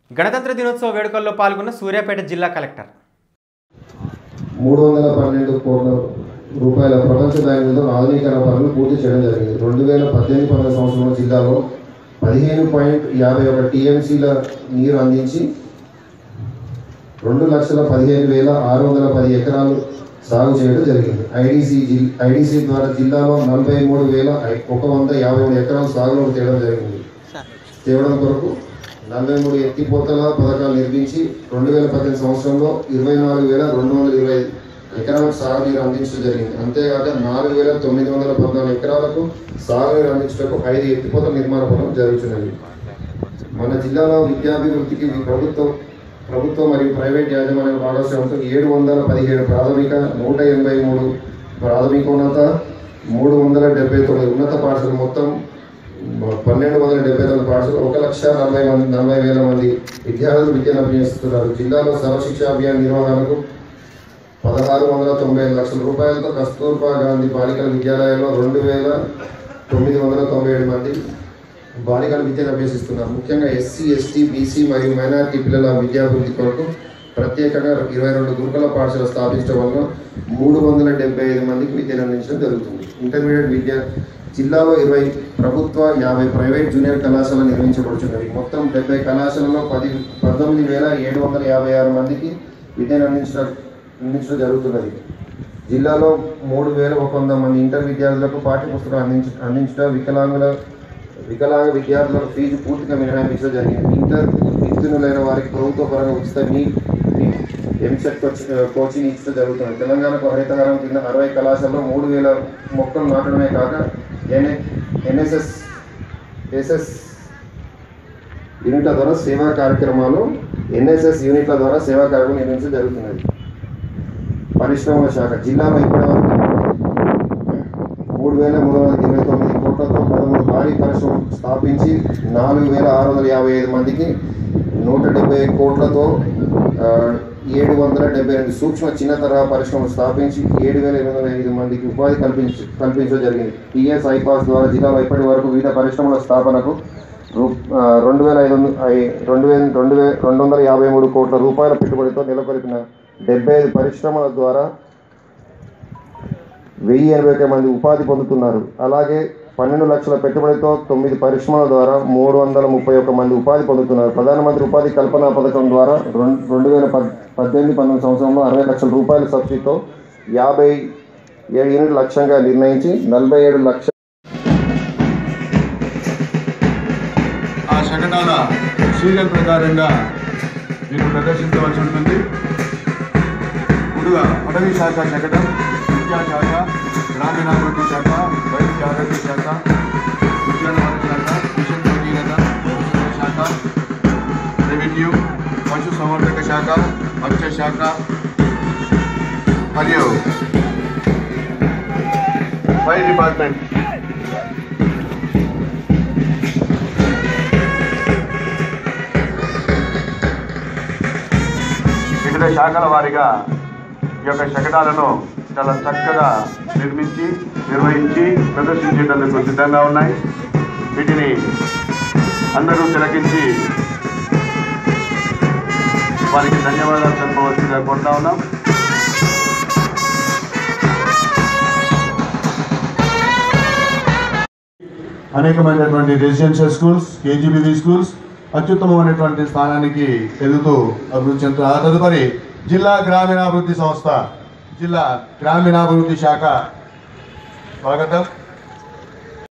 గణతంత్ర దినోత్సవ వేడుకల్లో పాల్గొన్న సూర్యాపేట జిల్లా కలెక్టర్ మూడు వందల పన్నెండు కోట్ల రూపాయల ప్రపంచ బ్యాంక్ నిధులు ఆధునీకరణ పనులు పూర్తి చేయడం జరిగింది రెండు వేల పద్దెనిమిది పంతొమ్మిది సంవత్సరంలో జిల్లాలో పదిహేను పాయింట్ యాభై ఒక టీఎంసీల నీరు అందించి రెండు లక్షల పదిహేను వేల ఆరు వందల పది ఎకరాలు సాగు చేయడం జరిగింది ఐడీసీ జిల్ ఐడీసీ ద్వారా జిల్లాలో నలభై మూడు వేల ఐ- ఒక వంద యాభై మూడు ఎకరాలు సాగులోకి తేవడం జరిగింది తేవడం కొరకు నలభై మూడు ఎత్తిపోతల పథకాలు నిర్మించి రెండు వేల పద్దెనిమిది సంవత్సరంలో ఇరవై నాలుగు వేల రెండు వందల ఇరవై ఎకరాలకు సాగునీరు అందించడం జరిగింది అంతేకాక నాలుగు వేల తొమ్మిది వందల పద్నాలుగు ఎకరాలకు సాగునీరు అందించడానికి ఐదు ఎత్తిపోతల నిర్మాణ పనులు జరుగుతున్నది మన జిల్లాలో విద్యాభివృద్ధికి ప్రభుత్వం ప్రభుత్వం మరియు ప్రైవేట్ యాజమాన్య భాగస్వామ్యంతో ఏడు వందల పదిహేడు ప్రాథమిక నూట ఎనభై మూడు ప్రాథమికోన్నత మూడు వందల డెబ్బై తొమ్మిది ఉన్నత పాఠశాలలు మొత్తం పన్నెండు వందల డెబ్బై తొమ్మిది పాఠశాలలు ఒక లక్ష నలభై మంది నలభై వేల మంది విద్యార్థులు విద్యను అభ్యసిస్తున్నారు జిల్లాలో సర్వశిక్ష అభియాన్ నిర్వహణకు పదహారు వందల తొంభై ఐదు లక్షల రూపాయలతో కస్తూర్బా గాంధీ బాలికల విద్యాలయంలో రెండు వేల తొమ్మిది వందల తొంభై ఏడు మంది బాలికల విద్యను అభ్యసిస్తున్నారు ముఖ్యంగా ఎస్సీ ఎస్టీ బీసీ మరియు మైనారిటీ పిల్లల విద్యాభివృద్ధి కొరకు ప్రత్యేకంగా ఇరవై రెండు గురుకుల పాఠశాల స్థాపించడం వల్ల మూడు వందల డెబ్బై ఐదు మందికి విద్యను అందించడం జరుగుతుంది ఇంటర్మీడియట్ విద్య జిల్లాలో ఇరవై ప్రభుత్వ యాభై ప్రైవేట్ జూనియర్ కళాశాల నిర్మించబడుచున్నవి మొత్తం డెబ్బై కళాశాలలో పది పంతొమ్మిది వేల ఏడు వందల యాభై ఆరు మందికి విద్యను అందించడం అందించడం జరుగుతున్నది జిల్లాలో మూడు వేల ఒక వంద మంది ఇంటర్ విద్యార్థులకు పాఠ్య పుస్తకాలు అందించ అందించడం వికలాంగుల వికలాంగ విద్యార్థులకు ఫీజు పూర్తిగా మినహాయించడం జరిగింది ఇంటర్ విద్యునులైన వారికి ప్రభుత్వ పరంగా ఉచిత నీట్ ఎంసెట్ కోచింగ్ ఇచ్చడం జరుగుతుంది తెలంగాణకు హరితహారం కింద అరవై కళాశాలలో మూడు వేల మొక్కలు నాటడమే కాక ఎన్ఏ ఎన్ఎస్ఎస్ ఎస్ఎస్ యూనిట్ల ద్వారా సేవా కార్యక్రమాలు ఎన్ఎస్ఎస్ యూనిట్ల ద్వారా సేవా కార్యక్రమం నిర్వహించడం జరుగుతున్నది పరిశ్రమల శాఖ జిల్లాలో ఇప్పటివరకు మూడు వేల మూడు వందల ఇరవై తొమ్మిది కోట్లతో పదమూడు భారీ పరిశ్రమలు స్థాపించి నాలుగు వేల ఆరు వందల యాభై ఐదు మందికి నూట డెబ్బై కోట్లతో ఆ, ఏడు వందల డెబ్బై రెండు సూక్ష్మ చిన్న తరహా పరిశ్రమలు స్థాపించి ఏడు వేల ఎనిమిది వందల ఐదు మందికి ఉపాధి కల్పించ కల్పించడం జరిగింది టీఎస్ ఐపాస్ ద్వారా జిల్లాలో ఇప్పటి వరకు వివిధ పరిశ్రమల స్థాపనకు రూ- ఆ, రెండు వేల ఐదు వందల ఐ- రెండు వేల రెండు వేల రెండు వందల యాభై మూడు కోట్ల రూపాయల పెట్టుబడితో నెలకొల్పిన డెబ్బై ఐదు పరిశ్రమల ద్వారా వెయ్యి ఎనభై ఒక మంది ఉపాధి పొందుతున్నారు అలాగే పన్నెండు లక్షల పెట్టుబడితో తొమ్మిది పరిశ్రమల ద్వారా మూడు వందల ముప్పై ఒక్క మంది ఉపాధి పొందుతున్నారు ప్రధానమంత్రి ఉపాధి కల్పన పథకం ద్వారా రెండు రెండు వేల పద్ పద్దెనిమిది పంతొమ్మిది సంవత్సరంలో అరవై లక్షల రూపాయల సబ్సిడీతో యాభై ఏడు యూనిట్ లక్ష్యంగా నిర్ణయించి నలభై ఏడు లక్షల ఆ శకటాల సీరియల్ ప్రకారంగా మీరు ప్రదర్శించవలసి ఉంటుంది ముందుగా అటవీ శాఖ శకటం విద్యాశాఖ గ్రామీణాభివృద్ధి శాఖ వైద్య ఆరోగ్య శాఖ ఉద్యానవన శాఖ మిషన్ భగీరథ వ్యవసాయ శాఖ రెవెన్యూ పశు సంవర్ధక శాఖ మత్స్య శాఖ మరియు ఫైర్ డిపార్ట్మెంట్ వివిధ శాఖల వారీగా ఈ యొక్క శకటాలను చాలా చక్కగా నిర్మించి నిర్వహించి ప్రదర్శించేటందుకు సిద్ధంగా ఉన్నాయి వీటిని అందరూ తిలకించి వారికి ధన్యవాదాలు చెప్పవలసిందిగా కోరుతా ఉన్నాం అనేకమైనటువంటి రెసిడెన్షియల్ స్కూల్స్ కేజీబీవీ స్కూల్స్ అత్యుత్తమమైనటువంటి స్థానానికి ఎదుగుతూ అభివృద్ధి చెందుతారు ఆ తదుపరి జిల్లా గ్రామీణాభివృద్ధి సంస్థ జిల్లా గ్రామీణాభివృద్ధి శాఖ స్వాగతం